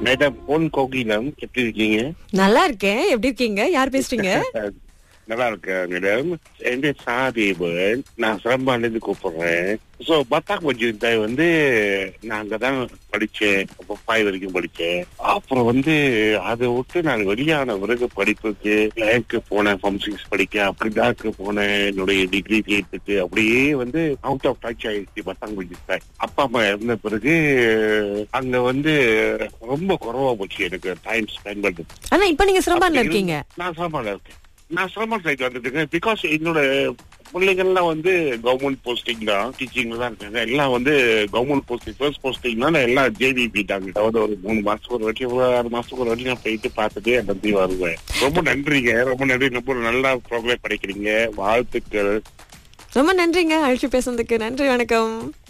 madam பொன் கோகிலம் எப்படி இருக்கீங்க நல்லா இருக்கேன் எப்படி இருக்கீங்க யார் பேசுறீங்க நல்லா இருக்கேன் மேடம் என் பேர் சாதேவன் நான் சிரம்பால இருந்து கூப்பிடுறேன் சோ பத்தாக் வச்சிருந்தாய் வந்து நான் அங்கதான் படிச்சேன் அப்போ ஃபைவ் வரைக்கும் படிச்சேன் அப்புறம் வந்து அதை விட்டு நான் வெளியான பிறகு படிப்புக்கு லேக்கு போனேன் ஃபார்ம் சிக்ஸ் படிக்க அப்படி டாக்கு போனேன் என்னுடைய டிகிரி கேட்டுட்டு அப்படியே வந்து அவுட் ஆஃப் டச் ஆயிடுச்சு பத்தாம் வச்சிருந்தாய் அப்பா அம்மா இறந்த பிறகு அங்க வந்து ரொம்ப குறைவா போச்சு எனக்கு டைம் ஸ்பெண்ட் பண்றது ஆனா இப்ப நீங்க சிரம்பான்ல அப்படி இருக்கீங்க நான் சிரமம்ல இருக்கேன் நான் சிரமம் சைட் வந்துட்டு பிகாஸ் என்னோட பிள்ளைங்கள்லாம் வந்து கவர்மெண்ட் போஸ்டிங் தான் டீச்சிங்ல தான் இருக்காங்க எல்லாம் வந்து கவர்மெண்ட் போஸ்டிங் ஃபர்ஸ்ட் போஸ்டிங்னால எல்லாம் ஜேவி போயிட்டாங்க அதாவது ஒரு மூணு மாசத்துக்கு ஒரு வாட்டி ஒரு ஆறு மாசத்துக்கு ஒரு வாட்டி நான் போயிட்டு பார்த்துட்டு எல்லாத்தையும் வருவேன் ரொம்ப நன்றிங்க ரொம்ப நன்றி ரொம்ப நல்லா ப்ரோக்ராம் படிக்கிறீங்க வாழ்த்துக்கள் ரொம்ப நன்றிங்க அழைச்சு பேசுனதுக்கு நன்றி வணக்கம்